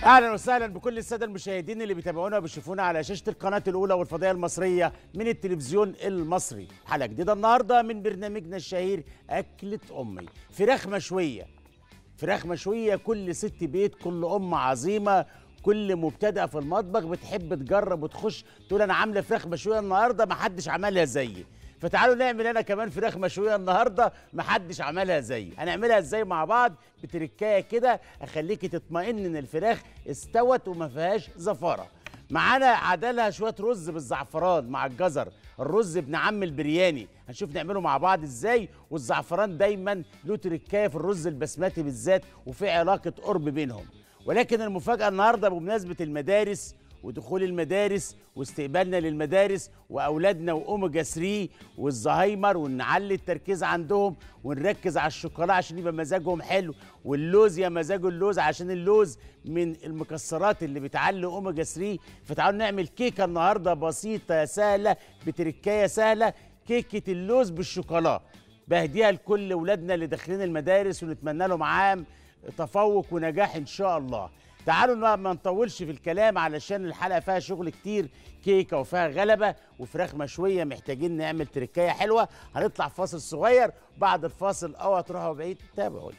اهلا وسهلا بكل الساده المشاهدين اللي بيتابعونا وبيشوفونا على شاشه القناه الاولى والفضائيه المصريه من التلفزيون المصري حلقه جديده النهارده من برنامجنا الشهير اكله امي فراخ مشويه فراخ مشويه كل ست بيت كل ام عظيمه كل مبتدئه في المطبخ بتحب تجرب وتخش تقول انا عامله فراخ مشويه النهارده ما حدش عملها زيي فتعالوا نعمل انا كمان فراخ مشويه النهارده ما حدش عملها زيي هنعملها ازاي مع بعض بتركايه كده اخليكي تطمئن ان الفراخ استوت وما فيهاش زفاره معانا عدلها شويه رز بالزعفران مع الجزر الرز ابن عم البرياني هنشوف نعمله مع بعض ازاي والزعفران دايما له تركايه في الرز البسمتي بالذات وفي علاقه قرب بينهم ولكن المفاجاه النهارده بمناسبه المدارس ودخول المدارس واستقبالنا للمدارس واولادنا واوميجا 3 والزهايمر ونعلي التركيز عندهم ونركز على الشوكولاته عشان يبقى مزاجهم حلو واللوز يا مزاج اللوز عشان اللوز من المكسرات اللي بتعلي اوميجا 3 فتعالوا نعمل كيكه النهارده بسيطه سهله بتركايه سهله كيكه اللوز بالشوكولاته بهديها لكل اولادنا اللي داخلين المدارس ونتمنى لهم عام تفوق ونجاح ان شاء الله تعالوا ما نطولش في الكلام علشان الحلقه فيها شغل كتير كيكه وفيها غلبه وفراخ مشويه محتاجين نعمل تركايه حلوه هنطلع فاصل صغير بعد الفاصل اوعى تروحوا بعيد تابعوني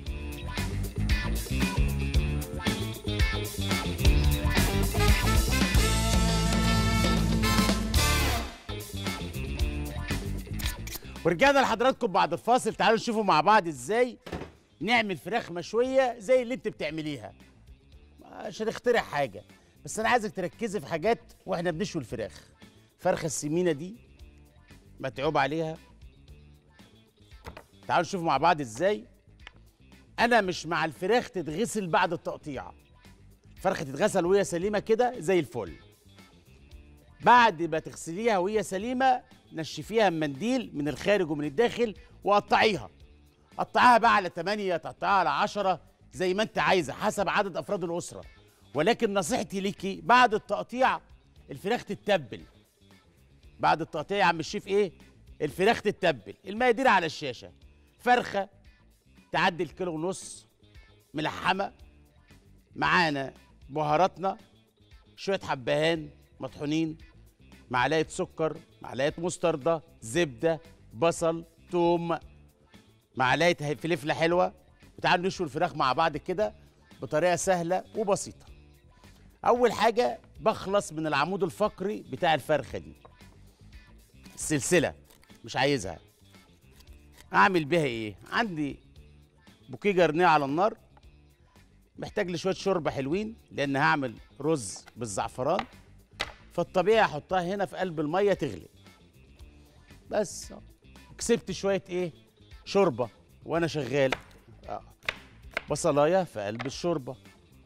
ورجعنا لحضراتكم بعد الفاصل تعالوا نشوفوا مع بعض ازاي نعمل فراخ مشويه زي اللي انت بتعمليها مش هنخترع حاجه بس انا عايزك تركزي في حاجات واحنا بنشوي الفراخ الفرخه السمينه دي متعوب عليها تعالوا نشوف مع بعض ازاي انا مش مع الفراخ تتغسل بعد التقطيع الفرخه تتغسل وهي سليمه كده زي الفل بعد ما تغسليها وهي سليمه نشفيها بمنديل من الخارج ومن الداخل وقطعيها قطعها بقى على 8 تقطعها على 10 زي ما انت عايزه حسب عدد افراد الاسره ولكن نصيحتي ليكي بعد التقطيع الفراخ تتبل بعد التقطيع يا عم الشيف ايه الفراخ تتبل المقادير على الشاشه فرخه تعدي الكيلو ونص ملحمه معانا بهاراتنا شويه حبهان مطحونين معلقه سكر معلقه مستردة زبده بصل توم معلقه فلفله حلوه وتعالوا نشوي الفراخ مع بعض كده بطريقه سهله وبسيطه اول حاجه بخلص من العمود الفقري بتاع الفرخه دي السلسله مش عايزها اعمل بيها ايه عندي بوكيه جرنيه على النار محتاج لي شويه شوربه حلوين لان هعمل رز بالزعفران فالطبيعي احطها هنا في قلب الميه تغلي بس كسبت شويه ايه شوربه وانا شغال آه. بصلايه في قلب الشوربه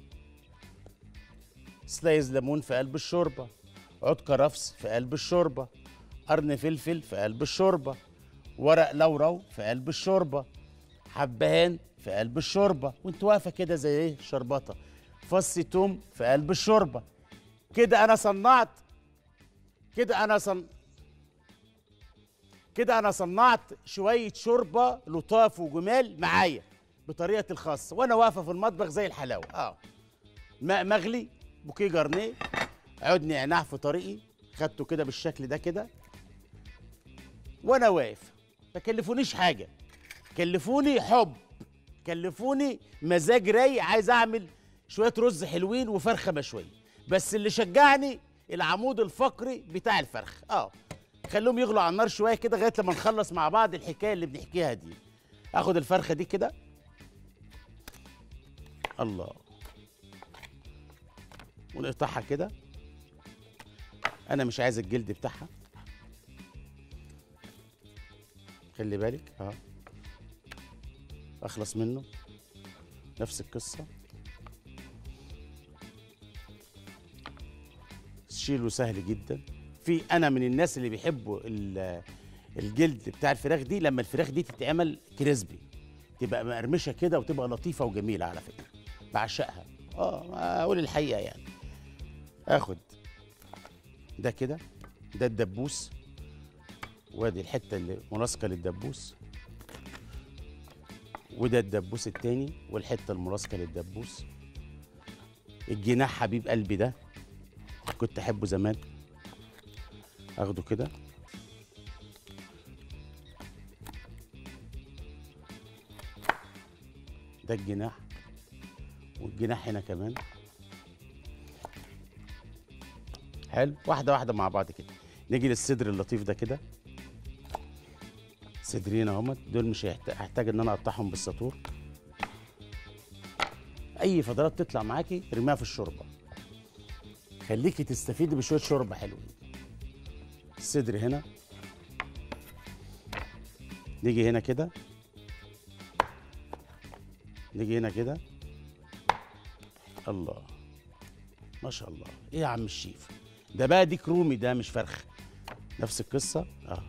سلايز ليمون في قلب الشوربه عود كرفس في قلب الشوربه قرن فلفل في قلب الشوربه ورق لورو في قلب الشوربه حبهان في قلب الشوربه وانت واقفه كده زي ايه شربطه فص توم في قلب الشوربه كده انا صنعت كده انا صن كده انا صنعت شويه شوربه لطاف وجمال معايا بطريقتي الخاصه وانا واقفه في المطبخ زي الحلاوه اه ماء مغلي بوكيه جرنيه عود نعناع في طريقي خدته كده بالشكل ده كده وانا واقف ما كلفونيش حاجه كلفوني حب كلفوني مزاج رايق عايز اعمل شويه رز حلوين وفرخه مشويه بس اللي شجعني العمود الفقري بتاع الفرخ اه خليهم يغلوا على النار شويه كده لغايه لما نخلص مع بعض الحكايه اللي بنحكيها دي اخد الفرخه دي كده الله ونقطعها كده انا مش عايز الجلد بتاعها خلي بالك اه اخلص منه نفس القصه شيله سهل جدا في انا من الناس اللي بيحبوا الجلد بتاع الفراخ دي لما الفراخ دي تتعمل كريسبي تبقى مقرمشه كده وتبقى لطيفه وجميله على فكره بعشقها اه اقول الحقيقه يعني اخد ده كده ده الدبوس وادي الحته اللي ملاصقه للدبوس وده الدبوس التاني والحته الملاصقه للدبوس الجناح حبيب قلبي ده كنت احبه زمان اخده كده ده الجناح والجناح هنا كمان حلو واحده واحده مع بعض كده نيجي للصدر اللطيف ده كده صدرين اهمت دول مش هيحت- هحتاج ان انا اقطعهم بالسطور اي فضلات تطلع معاكي ارميها في الشوربه خليكي تستفيدي بشويه شوربه حلوين الصدر هنا نيجي هنا كده نيجي هنا كده الله ما شاء الله ايه يا عم الشيف ده بقى ديك رومي ده مش فرخ نفس القصه اه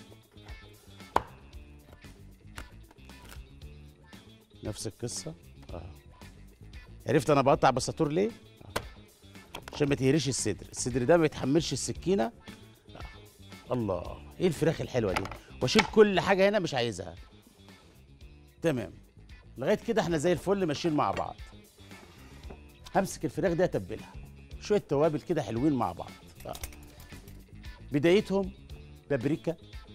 نفس القصه اه عرفت انا بقطع بالساطور ليه آه. عشان ما تهريش الصدر الصدر ده ما بيتحملش السكينه آه. الله ايه الفراخ الحلوه دي واشيل كل حاجه هنا مش عايزها تمام لغايه كده احنا زي الفل ماشيين مع بعض همسك الفراخ دي اتبلها شويه توابل كده حلوين مع بعض آه. بدايتهم بابريكا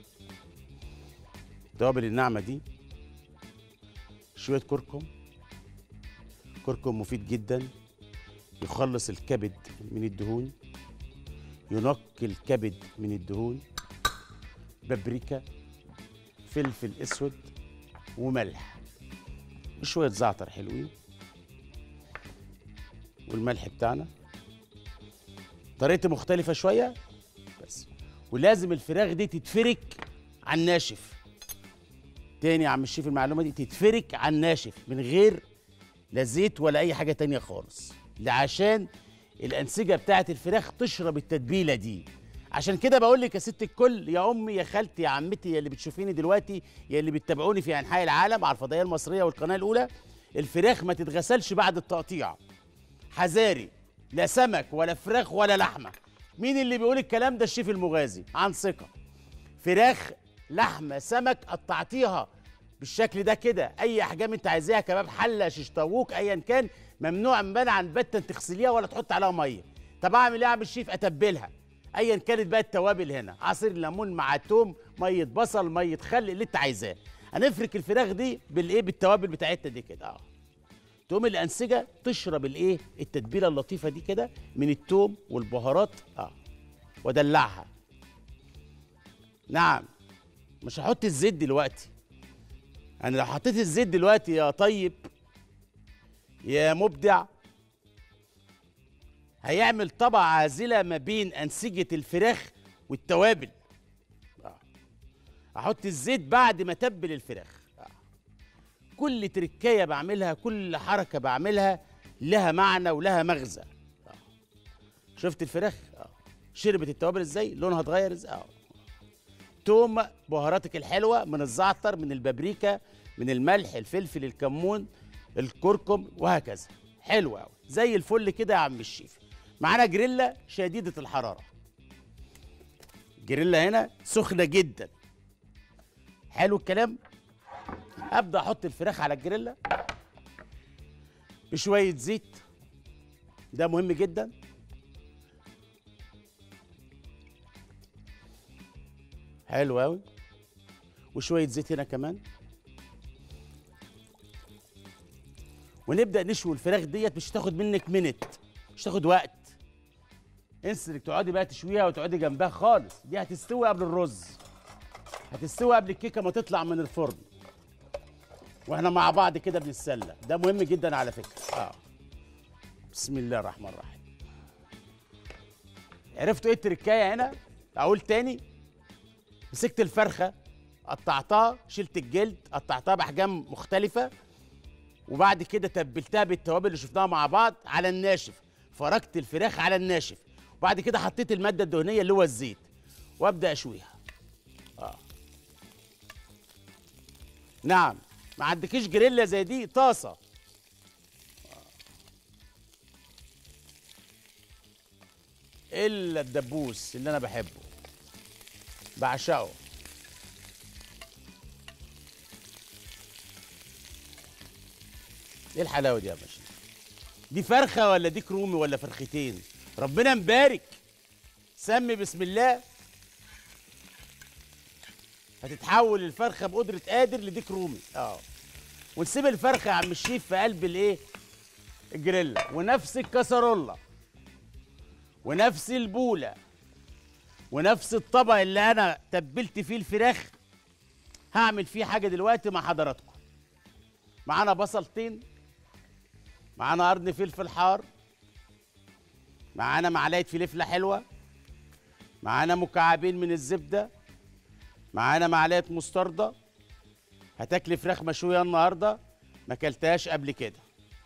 التوابل الناعمه دي شويه كركم كركم مفيد جدا يخلص الكبد من الدهون ينقي الكبد من الدهون بابريكا فلفل اسود وملح وشويه زعتر حلوين والملح بتاعنا طريقتي مختلفة شوية بس ولازم الفراخ دي تتفرك على الناشف تاني يا عم الشيف المعلومة دي تتفرك على الناشف من غير لا زيت ولا أي حاجة تانية خالص ده عشان الأنسجة بتاعت الفراخ تشرب التتبيلة دي عشان كده بقول لك يا ست الكل يا امي يا خالتي يا عمتي يا اللي بتشوفيني دلوقتي يا اللي بتتابعوني في انحاء العالم على الفضائيه المصريه والقناه الاولى الفراخ ما تتغسلش بعد التقطيع حذاري لا سمك ولا فراخ ولا لحمه مين اللي بيقول الكلام ده الشيف المغازي عن ثقه فراخ لحمه سمك قطعتيها بالشكل ده كده اي احجام انت عايزاها كباب حله شيش طاووق ايا كان ممنوع منعا باتا تغسليها ولا تحط عليها ميه طب اعمل ايه يا عم الشيف اتبلها ايا كانت بقى التوابل هنا عصير ليمون مع توم ميه بصل ميه خل اللي انت عايزاه هنفرك الفراخ دي بالايه بالتوابل بتاعتنا دي كده اه تقوم الانسجه تشرب الايه التتبيله اللطيفه دي كده من التوم والبهارات اه وادلعها نعم مش هحط الزيت دلوقتي انا لو حطيت الزيت دلوقتي يا طيب يا مبدع هيعمل طبقه عازله ما بين انسجه الفراخ والتوابل آه. احط الزيت بعد ما اتبل الفراخ آه. كل تركايه بعملها كل حركه بعملها لها معنى ولها مغزى آه. شفت الفراخ آه. شربت التوابل ازاي لونها اتغير ازاي آه. توم بهاراتك الحلوه من الزعتر من البابريكا من الملح الفلفل الكمون الكركم وهكذا حلو قوي زي الفل كده يا عم الشيف معانا جريلا شديده الحراره جريلا هنا سخنه جدا حلو الكلام ابدا احط الفراخ على الجريلا بشويه زيت ده مهم جدا حلو قوي وشويه زيت هنا كمان ونبدا نشوي الفراخ ديت مش هتاخد منك منت مش هتاخد وقت انسى انك تقعدي بقى تشويها وتقعدي جنبها خالص دي هتستوي قبل الرز هتستوي قبل الكيكه ما تطلع من الفرن واحنا مع بعض كده بنتسلى ده مهم جدا على فكره اه بسم الله الرحمن الرحيم عرفتوا ايه التركايه هنا اقول تاني مسكت الفرخه قطعتها شلت الجلد قطعتها باحجام مختلفه وبعد كده تبلتها بالتوابل اللي شفناها مع بعض على الناشف فركت الفراخ على الناشف وبعد كده حطيت الماده الدهنيه اللي هو الزيت وابدا اشويها اه نعم ما عندكيش جريلا زي دي طاسه آه. الا الدبوس اللي انا بحبه بعشقه ايه الحلاوه دي يا باشا دي فرخه ولا ديك رومي ولا فرختين ربنا مبارك سمي بسم الله هتتحول الفرخه بقدره قادر لديك رومي اه ونسيب الفرخه يا عم الشيف في قلب الايه الجريلا ونفس الكسرولة ونفس البوله ونفس الطبق اللي انا تبلت فيه الفراخ هعمل فيه حاجه دلوقتي مع حضراتكم معانا بصلتين معانا قرن فلفل حار معانا معلقه فلفله حلوه معانا مكعبين من الزبده معانا معلقه مستردة هتاكلي فراخ مشويه النهارده ما اكلتهاش قبل كده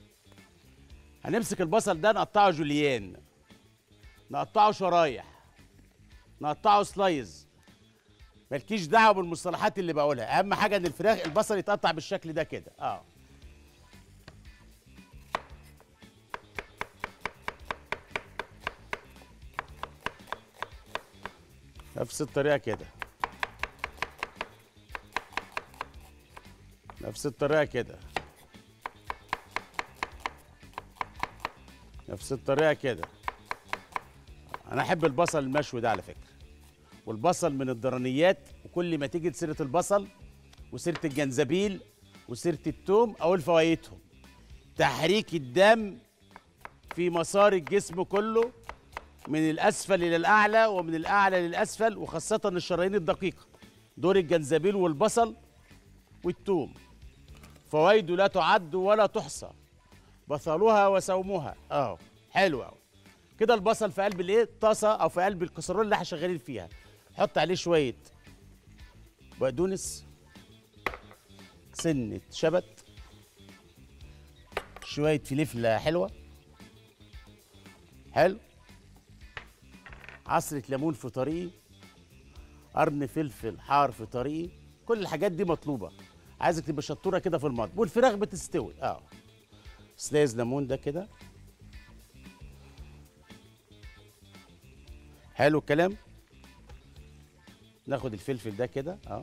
هنمسك البصل ده نقطعه جوليان نقطعه شرايح نقطعه سلايز مالكيش دعوه بالمصطلحات اللي بقولها اهم حاجه ان الفراخ البصل يتقطع بالشكل ده كده اه نفس الطريقه كده نفس الطريقه كده نفس الطريقه كده انا احب البصل المشوي ده على فكره والبصل من الضرنيات وكل ما تيجي سيره البصل وسيره الجنزبيل وسيره التوم اقول فوائدهم تحريك الدم في مسار الجسم كله من الاسفل الى الاعلى ومن الاعلى للاسفل وخاصه الشرايين الدقيقه دور الجنزبيل والبصل والثوم فوائده لا تعد ولا تحصى بصلها وسومها اه حلو قوي كده البصل في قلب الايه طاسه او في قلب الكسرونه اللي احنا شغالين فيها حط عليه شويه بقدونس سنه شبت شويه فلفله حلوه حلو عصرة ليمون في طريقي قرن فلفل حار في طريقي كل الحاجات دي مطلوبة عايزك تبقى شطورة كده في المطبخ والفراخ بتستوي اه سلايز ليمون ده كده حلو الكلام ناخد الفلفل ده كده اه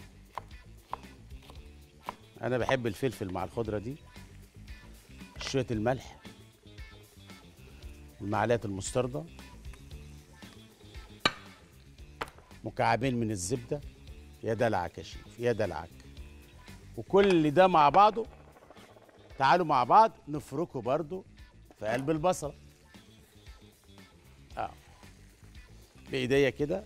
انا بحب الفلفل مع الخضرة دي شوية الملح المعلقة المستردة مكعبين من الزبدة يا دلعك يا شيف يا دلعك وكل ده مع بعضه تعالوا مع بعض نفركه برضو في قلب البصلة اه بإيديا كده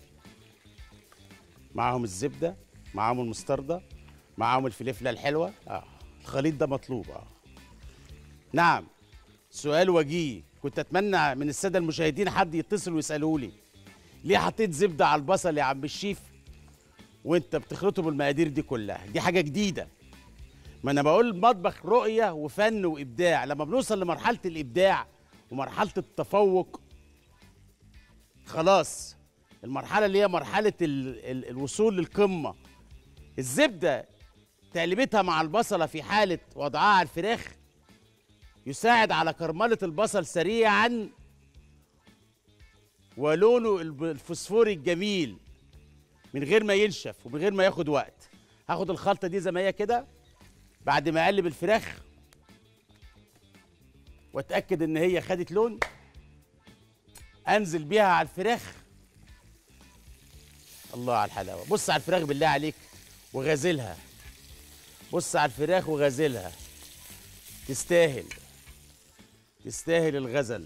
معاهم الزبدة معاهم المستردة معاهم الفلفلة الحلوة اه الخليط ده مطلوب اه نعم سؤال وجيه كنت اتمنى من الساده المشاهدين حد يتصل ويسالوا لي ليه حطيت زبده على البصل يا عم الشيف وانت بتخلطه بالمقادير دي كلها دي حاجه جديده ما انا بقول مطبخ رؤيه وفن وابداع لما بنوصل لمرحله الابداع ومرحله التفوق خلاص المرحله اللي هي مرحله ال ال الوصول للقمه الزبده تقليبتها مع البصله في حاله وضعها على الفراخ يساعد على كرمله البصل سريعا ولونه الفوسفوري الجميل من غير ما ينشف ومن غير ما ياخد وقت هاخد الخلطه دي زي ما هي كده بعد ما اقلب الفراخ واتاكد ان هي خدت لون انزل بيها على الفراخ الله على الحلاوه بص على الفراخ بالله عليك وغازلها بص على الفراخ وغازلها تستاهل تستاهل الغزل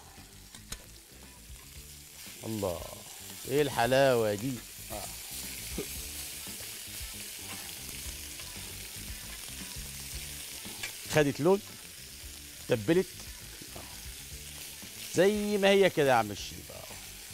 الله ايه الحلاوه دي آه. خدت لون تبلت آه. زي ما هي كده يا عم الشيف آه.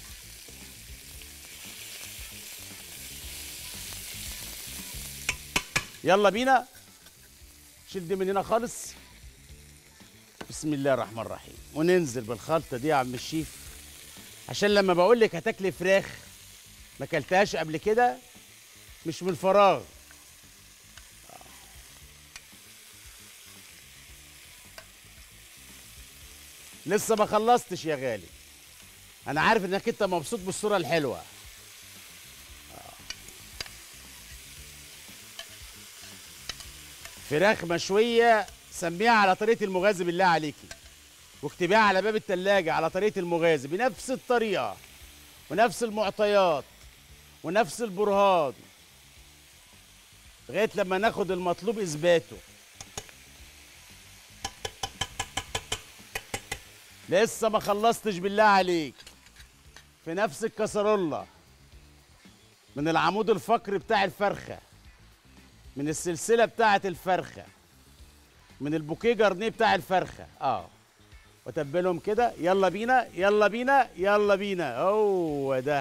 يلا بينا شيل دي من هنا خالص بسم الله الرحمن الرحيم وننزل بالخلطه دي يا عم الشيف عشان لما بقول لك هتاكلي فراخ ما اكلتهاش قبل كده مش من فراغ لسه ما خلصتش يا غالي انا عارف انك انت مبسوط بالصوره الحلوه فراخ مشويه سميها على طريقه المغازي بالله عليكي واكتبيها على باب التلاجة على طريقة المغازي بنفس الطريقة ونفس المعطيات ونفس البرهان لغاية لما ناخد المطلوب إثباته لسه ما خلصتش بالله عليك في نفس الكسرولة من العمود الفقري بتاع الفرخة من السلسلة بتاعة الفرخة من البوكيه جارنيه بتاع الفرخة اه وتبلهم كده يلا بينا يلا بينا يلا بينا هو ده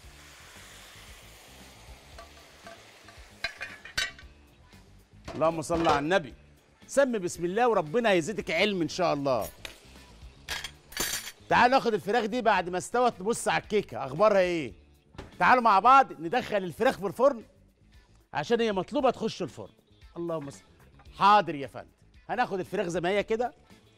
اللهم صل على النبي سمي بسم الله وربنا هيزيدك علم ان شاء الله تعالوا ناخد الفراخ دي بعد ما استوت نبص على الكيكه اخبارها ايه تعالوا مع بعض ندخل الفراخ في الفرن عشان هي مطلوبه تخش الفرن اللهم صل حاضر يا فندم هناخد الفراخ زي ما هي كده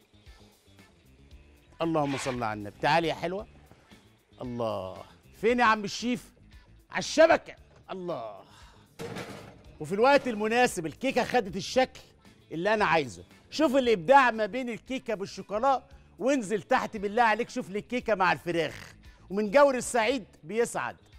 اللهم صل على النبي تعالي يا حلوه الله فين يا عم الشيف على الشبكه الله وفي الوقت المناسب الكيكه خدت الشكل اللي انا عايزه شوف الابداع ما بين الكيكه بالشوكولا وانزل تحت بالله عليك شوف لي الكيكه مع الفراخ ومن جور السعيد بيسعد